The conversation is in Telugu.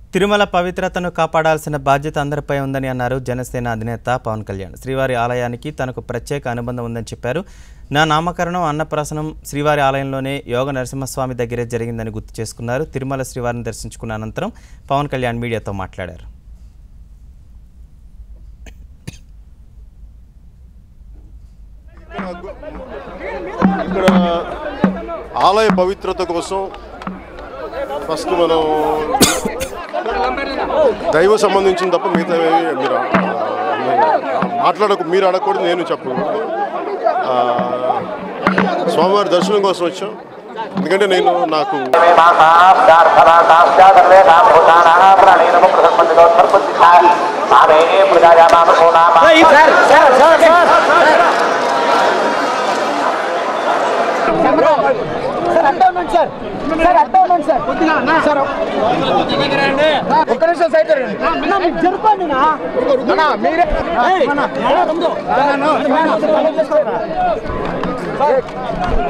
తిరుమల పవిత్రతను కాపాడాల్సిన బాధ్యత అందరిపై ఉందని అన్నారు జనసేన అధినేత పవన్ కళ్యాణ్ శ్రీవారి ఆలయానికి తనకు ప్రత్యేక అనుబంధం ఉందని చెప్పారు నా నామకరణం అన్నప్రాసనం శ్రీవారి ఆలయంలోనే యోగ నరసింహస్వామి దగ్గరే జరిగిందని గుర్తు చేసుకున్నారు తిరుమల శ్రీవారిని దర్శించుకున్న అనంతరం పవన్ కళ్యాణ్ మీడియాతో మాట్లాడారు ఇక్కడ ఆలయ పవిత్రత కోసం ఫస్ట్ మనం దైవ సంబంధించిన తప్ప మిగతా ఏమీ మీరు ఆ, మాట్లాడకు మీరు అడగకూడదు నేను చెప్పకూడదు ఆ, స్వామివారి దర్శనం కోసం వచ్చాం ఎందుకంటే నేను నాకు సార్ అడ్డా ఉండండి సార్ సార్ అడ్డా ఉండండి సార్ కొద్దిగా సార్ ఒక్క నిమిషం సైడ్ అన్నా మీరు జరపండి నా అన్నా మీరే ఏయ్, అన్నా, ఏడా ఉందో? సార్